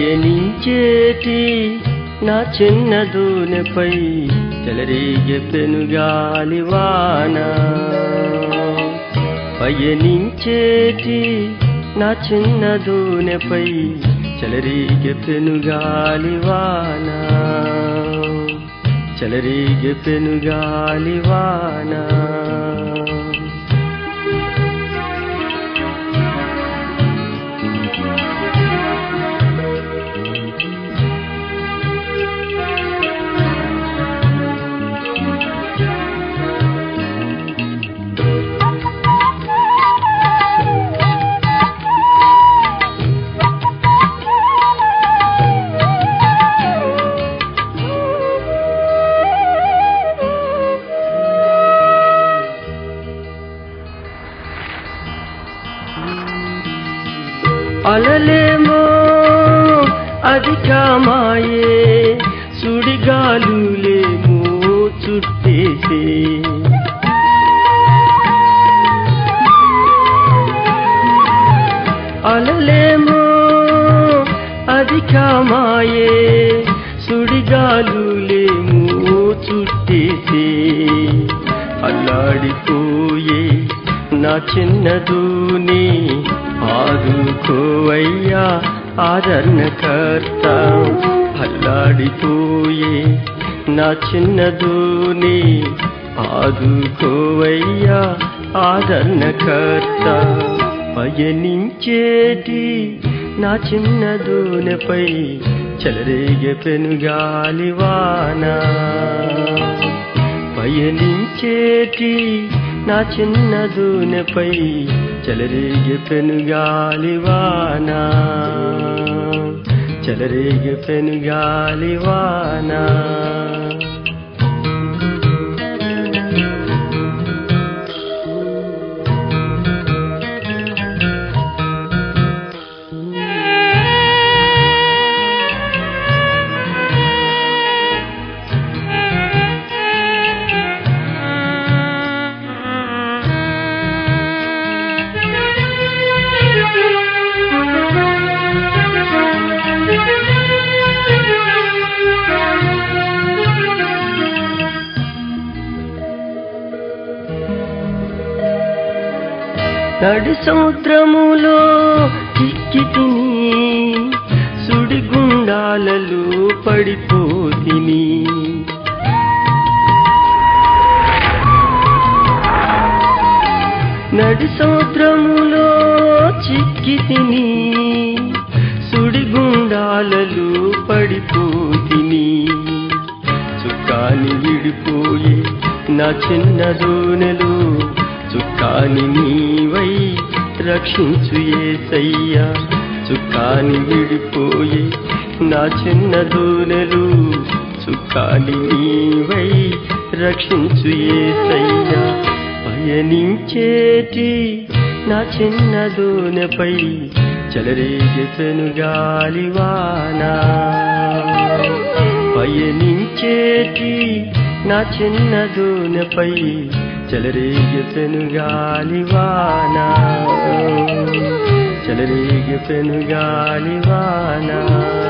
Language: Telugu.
పయనించేటి నా చిన్న దూనెపై చెలరేగే పెనుగాలి వాన పయనించేటి నా చిన్న దూనెపై చెలరేగే పెనుగాలి వాన చెలరేగే పెనుగాలి వాన అలలేమో అధికమాయే సుడిగాలులేమో చుట్టేసే అలలేమో అధికమాయే సుడిగాలులేమో చుట్టేసే అల్లాడిపోయే నా చిన్నదూని ఆదుకోవయ్యా ఆదరణకర్త అల్లాడిపోయే నా చిన్నదూని ఆదుకోవయ్యా ఆదరణకర్త పయనించేటి నా చిన్న దూనెపై చెలరేగే పెనుగాలి వాన పయనించేటి నా చిన్న దూనెపై చెలరేగే పెనుగాలి వాన చెలరేగే పెనుగాలి వాన నడి సముద్రములో చిక్కి తిని సుడిగుండాలలో పడిపోతిని నడి సముద్రములో చిక్కి తిని సుడిగుండాలలో పడిపోతిని చుక్కాని విడిపోయి నా చిన్న దోనెలు చుక్కాని నీవై రక్షించు ఏసయ్యా చుక్కాని విడిపోయి నా చిన్న దోనెలు చుక్కాని నీవై రక్షించు ఏసయ్యా పయనించేటి నా చిన్న దోనెపై చెలరేగే పెనుగాలి వానా పయనించేటి నా చిన్న దూనెపై చెలరేగి పెనుగాలి వాన చెలరేగి పెనుగాలి వాన